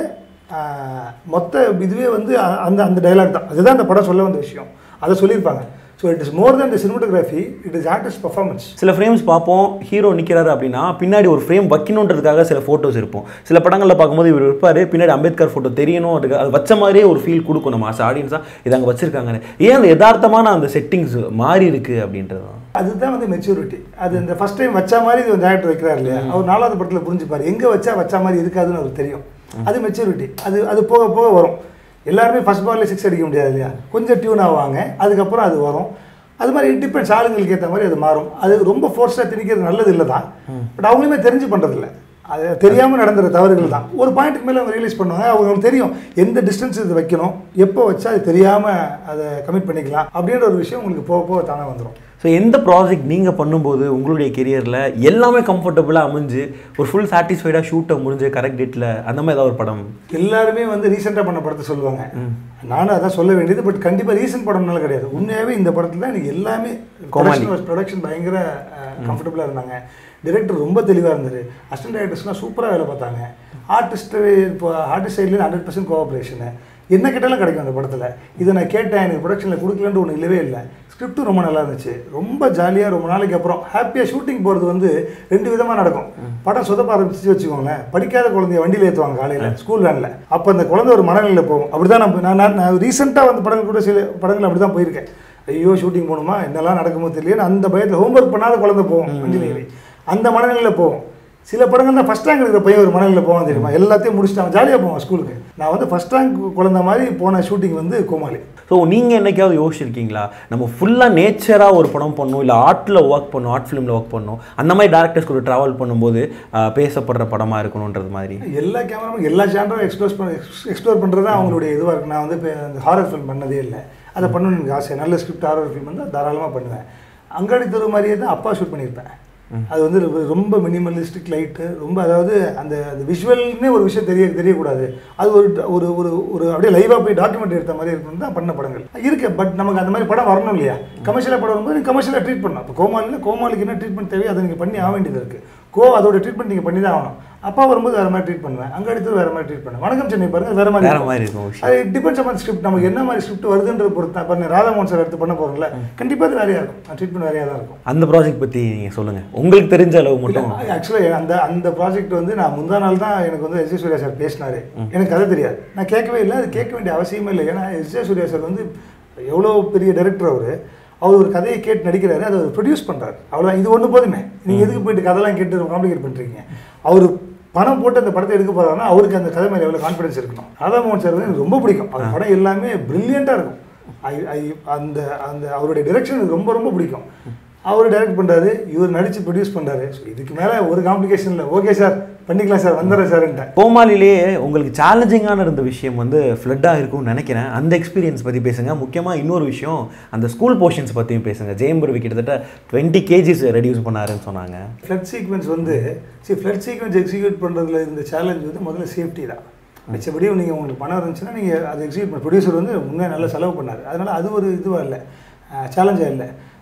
ஆஹ், மொத்த இதுவே வந்து அ- அந்த அந்த டைலாக் தான் அதுதான் அந்த படம் சொல்ல வந்த விஷயம் அதை சொல்லியிருப்பாங்க so it is more than the cinematography it is artist performance சில ஃப்ரேம்ஸ் பார்ப்போம் ஹீரோ நிற்கிறாரு அப்படின்னா பின்னாடி ஒரு ஃப்ரேம் வைக்கணுன்றதுக்காக சில ஃபோட்டோஸ் இருக்கும் சில படங்களில் பார்க்கும்போது இவர் இருப்பார் பின்னாடி அம்பேத்கர் ஃபோட்டோ தெரியணும் அதுக்கு அது வச்ச மாதிரியே ஒரு ஃபீல் கொடுக்கும் நம்ம ஆஸ் ஆடியன்ஸாக இது அங்கே வச்சிருக்காங்கன்னு ஏன் அந்த யதார்த்தமான அந்த செட்டிங்ஸ் மாறி இருக்கு அப்படின்றது தான் அதுதான் வந்து மெச்சூரிட்டி அது இந்த ஃபர்ஸ்ட் டைம் வச்ச மாதிரி இது டேரக்டர் வைக்கிறார் இல்லையா அவர் நாலாவது படத்தில் புரிஞ்சுப்பார் எங்கே வச்சா வச்ச மாதிரி இருக்காதுன்னு அவருக்கு தெரியும் அது மெச்சூரிட்டி அது அது போக போக வரும் எல்லாருமே ஃபர்ஸ்ட் பால்ல சிக்ஸ் அடிக்க முடியாது இல்லையா கொஞ்சம் டியூன் ஆவாங்க அதுக்கப்புறம் அது வரும் அது மாதிரி இட் டிபெண்ட்ஸ் ஆளுங்களுக்கு ஏற்ற மாதிரி அது மாறும் அது ரொம்ப ஃபோர்ஸாக திணிக்கிறது நல்லது இல்லை தான் பட் அவங்களுமே தெரிஞ்சு பண்ணுறதில்ல அது தெரியாமல் நடந்துற தவறுகள் தான் ஒரு பாயிண்ட்டுக்கு மேலே அவங்க ரியலைஸ் பண்ணுவாங்க அவங்களுக்கு தெரியும் எந்த டிஸ்டன்ஸ் இது வைக்கணும் எப்போ வச்சா அது தெரியாமல் அதை கமிட் பண்ணிக்கலாம் அப்படின்ற ஒரு விஷயம் உங்களுக்கு போக போக தானே வந்துடும் ஸோ எந்த ப்ராஜெக்ட் நீங்கள் பண்ணும்போது உங்களுடைய கெரியரில் எல்லாமே கம்ஃபர்டபுளாக அமைஞ்சு ஒரு ஃபுல் சாட்டிஸ்ஃபைடாக ஷூட்டை முடிஞ்சு கரெக்ட் டேட்டில் அந்த மாதிரி ஏதாவது ஒரு படம் எல்லாருமே வந்து ரீசெண்டாக பண்ண படத்தை சொல்லுவாங்க நானும் அதான் சொல்ல வேண்டியது பட் கண்டிப்பாக ரீசெண்ட் படம்னால கிடையாது உண்மையாகவே இந்த படத்தில் தான் எனக்கு எல்லாமே கோமாளி. ப்ரொடக்ஷன் பயங்கர கம்ஃபர்டபுளாக இருந்தாங்க டிரெக்டர் ரொம்ப தெளிவாக இருந்தார் அசிஸ்டன்ட் டைரக்டர்ஸ்லாம் சூப்பராக வேலை பார்த்தாங்க ஆர்டிஸ்ட்டு இப்போ ஆர்டிஸ்ட் சைட்லேருந்து ஹண்ட்ரட் பர்சன்ட் கோஆப்ரேஷனு என்ன கேட்டாலும் கிடைக்கும் அந்த படத்தில் இதை நான் கேட்டேன் எனக்கு ப்ரொடக்ஷனில் கொடுக்கலன்னு ஒன்று இல்லவே இல்லை ஸ்கிரிப்டும் ரொம்ப நல்லா இருந்துச்சு ரொம்ப ஜாலியாக ரொம்ப நாளைக்கு அப்புறம் ஹாப்பியாக ஷூட்டிங் போகிறது வந்து ரெண்டு விதமாக நடக்கும் படம் சொதப்ப ஆரம்பிச்சு வச்சுக்கோங்களேன் படிக்காத குழந்தைய வண்டியில் ஏற்றுவாங்க காலையில் ஸ்கூல் வேனில் அப்போ அந்த குழந்தை ஒரு மனநிலையில் போகும் அப்படி தான் நான் நான் நான் ரீசெண்டாக வந்து படங்கள் கூட சில படங்கள் அப்படி தான் போயிருக்கேன் ஐயோ ஷூட்டிங் போகணுமா என்னெல்லாம் நடக்குமோ தெரியல அந்த பயத்தில் ஹோம்ஒர்க் பண்ணாத குழந்தை போகும் வண்டியில் ஏறி அந்த மனநிலையில் போகும் சில படங்கள் தான் ஃபஸ்ட் ரேங்க் இருக்கிற பையன் ஒரு மனநிலையில் போவான் தெரியுமா எல்லாத்தையும் முடிச்சுட்டு அவன் ஜாலியாக போவான் ஸ்கூலுக்கு நான் வந்து ஃபஸ்ட் ரேங்க் குழந்தை மாதிரி போன ஷூட்டிங் வந்து கோமாளி ஸோ நீங்கள் என்னைக்காவது யோசிச்சிருக்கீங்களா நம்ம ஃபுல்லாக நேச்சராக ஒரு படம் பண்ணணும் இல்லை ஆர்ட்டில் ஒர்க் பண்ணணும் ஆர்ட் ஃபிலிமில் ஒர்க் பண்ணணும் அந்த மாதிரி டேரக்டர்ஸ் கூட ட்ராவல் பண்ணும்போது ஆஹ், பேசப்படுற படமாக இருக்கணுன்றது மாதிரி எல்லா கேமராவும் எல்லா ஜானரும் எக்ஸ்ப்ளோர் பண்ண எக்ஸ்ப்ளோர் பண்ணுறது தான் அவங்களுடைய இதுவாக இருக்கு நான் வந்து இப்போ அந்த ஹாரர் ஃபிலிம் பண்ணதே இல்லை அதை பண்ணணும்னு எனக்கு ஆசை நல்ல ஸ்கிரிப்ட் ஹாரர் ஃபிலிம் வந்து தாராளமாக பண்ணுவேன் அங்காடி தெரு மாதிரியே தான் அப்பா ஷூட் பண்ணியிருப்பேன் அது வந்து ரொம்ப- ரொம்ப மினிமலிஸ்டிக் லைட்டு ரொம்ப அதாவது அந்த அந்த விஷுவல்னே ஒரு விஷயம் தெரிய தெரியக்கூடாது அது ஒரு ஒரு ஒரு ஒரு அப்படியே லைவாக போய் டாக்குமெண்ட் எடுத்த மாதிரி இருக்கணும் தான் பண்ண படங்கள் இருக்கு பட் நமக்கு அந்த மாதிரி படம் வரணும் இல்லையா கமர்ஷியலாக படம் வரும்போது நீங்கள் கமர்ஷியலாக ட்ரீட் பண்ணணும் இப்போ கோமாளியில் கோமாளிக்கு என்ன ட்ரீட்மெண்ட் தேவையோ அதை நீங்கள் பண்ணி ஆக வேண்டியது இருக்குது கோ அதோட ட்ரீட்மெண்ட் நீங்கள் பண்ணி தான் ஆகணும் அப்பா வரும்போது வேறு மாதிரி ட்ரீட் பண்ணுவேன் அங்கே அடுத்தது வேறு மாதிரி ட்ரீட் பண்ணுவேன் வணக்கம் சென்னை பாருங்க வேறு மாதிரி வேற இருக்கும். மாதிரி இருக்கும் விஷயம். அது டிபெண்ட்ஸ் அப்பான் ஸ்கிரிப்ட் நமக்கு என்ன மாதிரி ஸ்கிரிப்ட் வருதுன்றது பொறுத்து தான் பாருங்க ராதாமோகன் சார் எடுத்து பண்ண போகிறோம்ல கண்டிப்பாக அது வேறையாக இருக்கும் ட்ரீட்மெண்ட் வேறையாக தான் இருக்கும் அந்த ப்ராஜெக்ட் பற்றி நீங்கள் சொல்லுங்கள் உங்களுக்கு தெரிஞ்ச அளவு மட்டும் ஆக்சுவலாக அந்த அந்த ப்ராஜெக்ட் வந்து நான் முந்தா நாள் தான் எனக்கு வந்து எஸ் ஜே சூர்யா சார் பேசினாரு எனக்கு கதை தெரியாது நான் கேட்கவே இல்லை அது கேட்க வேண்டிய அவசியமே இல்லை ஏன்னா எஸ் ஜே சூர்யா சார் வந்து எவ்வளோ பெரிய டைரக்டர் அவர் அவர் ஒரு கதையை கேட்டு நடிக்கிறாரு அதை அவர் ப்ரொடியூஸ் பண்ணுறாரு அவ்வளோதான் இது ஒன்று போதுமே நீங்கள் எதுக்கு போயிட்டு கதைலாம் கேட்டு காம்ப்ளிகேட் பண்ணுறீங்க அவர் பணம் போட்டு அந்த படத்தை எடுக்க போறாருன்னா அவருக்கு அந்த கதை மேலே எவ்வளோ கான்ஃபிடன்ஸ் இருக்கணும் ராதாமோகன் சார் வந்து எனக்கு ரொம்ப பிடிக்கும் அவர் படம் எல்லாமே பிரில்லியண்ட்டாக இருக்கும் ஐ ஐ அந்த அந்த அவருடைய டிரெக்ஷன் எனக்கு ரொம்ப ரொம்ப பிடிக்கும் அவர் டைரக்ட் பண்ணுறாரு இவர் நடித்து ப்ரொடியூஸ் பண்ணுறாரு ஸோ இதுக்கு மேலே ஒரு காம்ப்ளிகேஷன் இல்லை ஓகே சார் பண்ணிக்கலாம் சார் வந்துடுறேன் சார்ன்ட்டேன் கோமாளிலேயே உங்களுக்கு சேலஞ்சிங்கான இருந்த விஷயம் வந்து ஃப்ளட்டாக இருக்கும்னு நினைக்கிறேன் அந்த எக்ஸ்பீரியன்ஸ் பற்றி பேசுங்க முக்கியமாக இன்னொரு விஷயம் அந்த ஸ்கூல் போர்ஷன்ஸ் பற்றியும் பேசுங்க ஜெயம்புரவி கிட்டத்தட்ட டுவெண்ட்டி கேஜிஸ் ரெடியூஸ் பண்ணாருன்னு சொன்னாங்க ஃப்ளட் சீக்வன்ஸ் வந்து சரி ஃப்ளட் சீக்வன்ஸ் எக்ஸிக்யூட் பண்ணுறதுல இருந்த சேலஞ்ச் வந்து முதல்ல சேஃப்டி தான் மிச்சபடி நீங்கள் உங்களுக்கு பணம் இருந்துச்சுன்னா நீங்கள் அதை எக்ஸிக்யூட் பண்ண ப்ரொடியூசர் வந்து உண்மையாக நல்லா செலவு பண்ணார் அதனால் அது ஒரு இதுவாக இல்லை சேலஞ்சாக இல்லை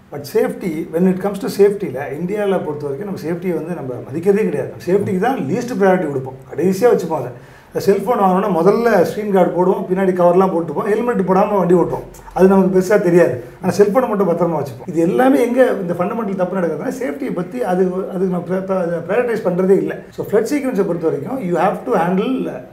but safety when it comes to சேஃப்டியில் இந்தியாவில் பொறுத்த வரைக்கும் நம்ம சேஃப்டியை வந்து நம்ம மதிக்கிறதே கிடையாது நம்ம சேஃப்டிக்கு தான் லீஸ்ட் ப்ரையாரிட்டி கொடுப்போம் கடைசியாக வச்சுப்போம் அதை இந்த செல்ஃபோன் வாங்கினோன்னா முதல்ல ஸ்க்ரீன் கார்டு போடுவோம் பின்னாடி கவர்லாம் போட்டுப்போம் ஹெல்மெட் போடாமல் வண்டி ஓட்டுவோம் அது நமக்கு பெருசாக தெரியாது ஆனால் செல்ஃபோனை மட்டும் பத்திரமா வச்சுப்போம் இது எல்லாமே எங்கே இந்த ஃபண்டமெண்டல் தப்பு நடக்குதுன்னா சேஃப்டியை பற்றி அது அது நம்ம ப்ரையாரிட்டைஸ் பண்ணுறதே இல்லை ஸோ ஃப்ளட் சீக்வன்ஸை பொறுத்த வரைக்கும் you have to handle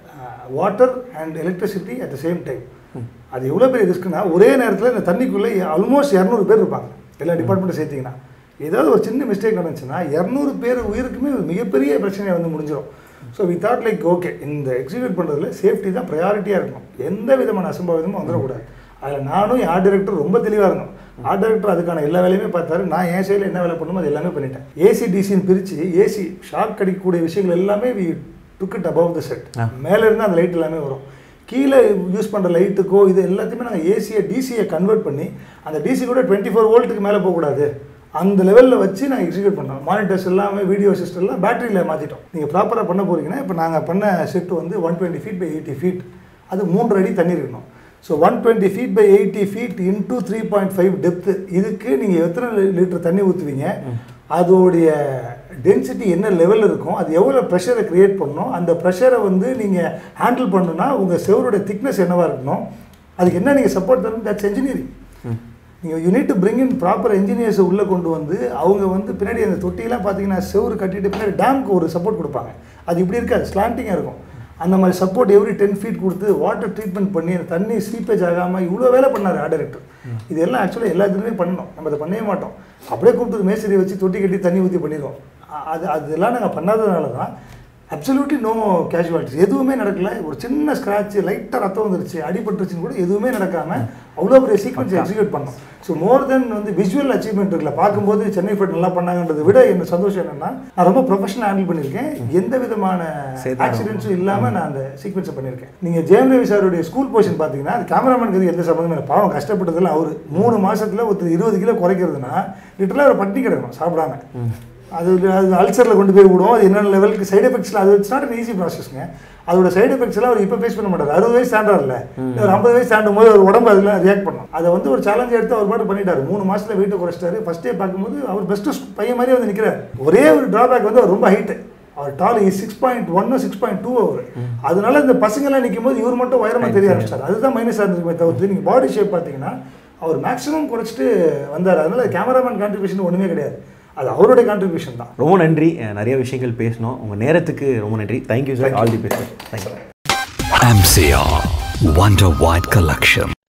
water and electricity at the same time அது எவ்வளோ பெரிய ரிஸ்க்குனா ஒரே நேரத்தில் இந்த தண்ணிக்குள்ளே ஆல்மோஸ்ட் இரநூறு பேர் இருப்பாங்க எல்லா டிபார்ட்மெண்ட்டும் சேர்த்திங்கன்னா ஏதாவது ஒரு சின்ன மிஸ்டேக் நடந்துச்சுன்னா இரநூறு பேர் உயிருக்குமே ஒரு மிகப்பெரிய பிரச்சனையை வந்து முடிஞ்சிடும் so we thought like okay இந்த எக்ஸிக்யூட் பண்ணுறதுல சேஃப்டி தான் ப்ரையாரிட்டியாக இருக்கணும் எந்த விதமான அசம்பாவிதமும் வந்துடக்கூடாது அதில் நானும் என் ஆர்ட் டைரக்டர் ரொம்ப தெளிவாக இருந்தோம் ஆர்ட் டைரக்டர் அதுக்கான எல்லா வேலையுமே பார்த்தாரு நான் என் சைடில் என்ன வேலை பண்ணுமோ அது எல்லாமே பண்ணிட்டேன் ஏசி டிசின்னு பிரித்து ஏசி ஷாக் அடிக்கக்கூடிய விஷயங்கள் எல்லாமே we took it above the set மேலே இருந்து அந்த லைட் எல்லாமே வரும் கீழே யூஸ் பண்ணுற லைட்டுக்கோ இது எல்லாத்தையுமே நாங்கள் ஏசியை டிசியை கன்வெர்ட் பண்ணி அந்த டிசி கூட டுவெண்ட்டி ஃபோர் வோல்ட்டுக்கு மேலே போகக்கூடாது அந்த லெவலில் வச்சு நாங்கள் எக்ஸிக்யூட் பண்ணோம் மானிட்டர்ஸ் எல்லாமே வீடியோ சிஸ்டம்லாம் பேட்டரியில் மாற்றிட்டோம் நீங்கள் ப்ராப்பராக பண்ண போகிறீங்கன்னா இப்போ நாங்கள் பண்ண செட் வந்து one twenty feet by eighty feet அது மூன்று அடி தண்ணி இருக்கணும் so one twenty feet by eighty feet into three point five depth இதுக்கு நீங்கள் எத்தனை லிட்டர் தண்ணி ஊற்றுவீங்க அதோடைய டென்சிட்டி என்ன லெவலில் இருக்கும் அது எவ்வளோ ப்ரெஷரை க்ரியேட் பண்ணணும் அந்த ப்ரெஷரை வந்து நீங்கள் ஹேண்டில் பண்ணணும்னா உங்கள் செவருடைய திக்னஸ் என்னவாக இருக்கணும் அதுக்கு என்ன நீங்கள் சப்போர்ட் தரணும் தட்ஸ் இன்ஜினியரிங் நீங்கள் you need to bring in proper இன்ஜினியர்ஸை உள்ளே கொண்டு வந்து அவங்க வந்து பின்னாடி அந்த தொட்டியெல்லாம் பார்த்தீங்கன்னா செவரு கட்டிட்டு பின்னாடி டேம்க்கு ஒரு சப்போர்ட் கொடுப்பாங்க அது இப்படி இருக்காது ஸ்லாண்டிங்காக இருக்கும் அந்த மாதிரி சப்போர்ட் எவ்ரி டென் ஃபீட் கொடுத்து வாட்டர் ட்ரீட்மெண்ட் பண்ணி அந்த தண்ணி சீப்பேஜ் ஆகாமல் இவ்வளோ வேலை பண்ணார் ஆர்ட் டைரக்டர் இது எல்லாம் ஆக்சுவலாக எல்லா இதுலையுமே பண்ணணும் நம்ம அதை பண்ணவே மாட்டோம் அப்படியே கூப்பிட்டு மேஸ்திரி வச்சு தொட்டி கட்டி தண்ணி ஊற்றி பண்ணிடுவோம் அ- அது அதெல்லாம் நாங்கள் பண்ணாததுனால தான் அப்சல்யூட்லி நோ கேஷுவாலிட்டிஸ் எதுவுமே நடக்கல ஒரு சின்ன ஸ்க்ராட்ச் லைட்டாக ரத்தம் வந்துருச்சு அடிபட்டுருச்சுன்னு கூட எதுவுமே நடக்காம அவ்வளோ பெரிய சீக்வன்ஸ் எக்ஸிக்யூட் பண்ணோம் ஸோ மோர் தென் வந்து விஷுவல் அச்சீவ்மெண்ட் இருக்குல்ல பார்க்கும்போது சென்னை ஃபைட் நல்லா பண்ணாங்கன்றதை விட எனக்கு சந்தோஷம் என்னன்னா நான் ரொம்ப ப்ரொஃபஷனல் ஹேண்டில் பண்ணியிருக்கேன் எந்த விதமான சேதாரம். ஆக்சிடென்ட்ஸும் இல்லாமல் நான் அந்த சீக்வன்ஸை பண்ணியிருக்கேன் நீங்கள் ஜெயம் ரவி சாருடைய ஸ்கூல் போர்ஷன் பார்த்தீங்கன்னா அது கேமராமேனுக்கு எந்த சம்மந்தமே இல்லை பாவம் கஷ்டப்பட்டதெல்லாம் அவர் மூணு மாசத்துல ஒருத்தர் இருபது கிலோ குறைக்கிறதுனா லிட்டரலாக ஒரு பட்டி கிடக்கணும் சாப்பிடாம அது அது அல்சரில் கொண்டு போய் விடும் அது என்னென்ன லெவலுக்கு சைடு எஃபெக்ட்ஸில் அது இட்ஸ் நாட் ஈஸி ப்ராசஸ்ங்க அதோட சைடு எஃபெக்ட்ஸ் எல்லாம் அவர் இப்போ ஃபேஸ் பண்ண மாட்டார் அறுபது வயசு தாண்டார்ல ஒரு ஐம்பது வயசு தாண்டும் போது அவர் உடம்பு அதெல்லாம் ரியாக்ட் பண்ணும் அதை வந்து ஒரு சேலஞ்ச் எடுத்து அவர் பாட்டு பண்ணிட்டாரு மூணு மாசத்துல வெயிட்டை குறைச்சிட்டாரு ஃபர்ஸ்ட் டே பார்க்கும்போது அவர் பெஸ்ட் பையன் மாதிரி வந்து நிற்கிறார் ஒரே ஒரு டிராபேக் வந்து அவர் ரொம்ப ஹைட்டு அவர் டால் சிக்ஸ் பாயிண்ட் ஒன்னு சிக்ஸ் பாயிண்ட் டூ அவர் அதனால இந்த பசங்கெல்லாம் நிற்கும் போது இவர் மட்டும் உயரமா தெரிய ஆரம்பிச்சார் அதுதான் மைனஸாக இருந்திருக்குமே தவிர்த்து நீங்கள் பாடி ஷேப் பார்த்தீங்கன்னா அவர் மேக்ஸிமம் குறைச்சிட்டு வந்தார் அதனால கேமராமேன் கான்ட்ரிபியூஷன் ஒன்றுமே கிடையாது அது அவருடைய கான்ட்ரிபியூஷன் தான் ரொம்ப நன்றி அஹ் நிறைய விஷயங்கள் பேசணும் உங்கள் நேரத்துக்கு ரொம்ப நன்றி thank you sir all the best thank you MCR Wonder White Collection.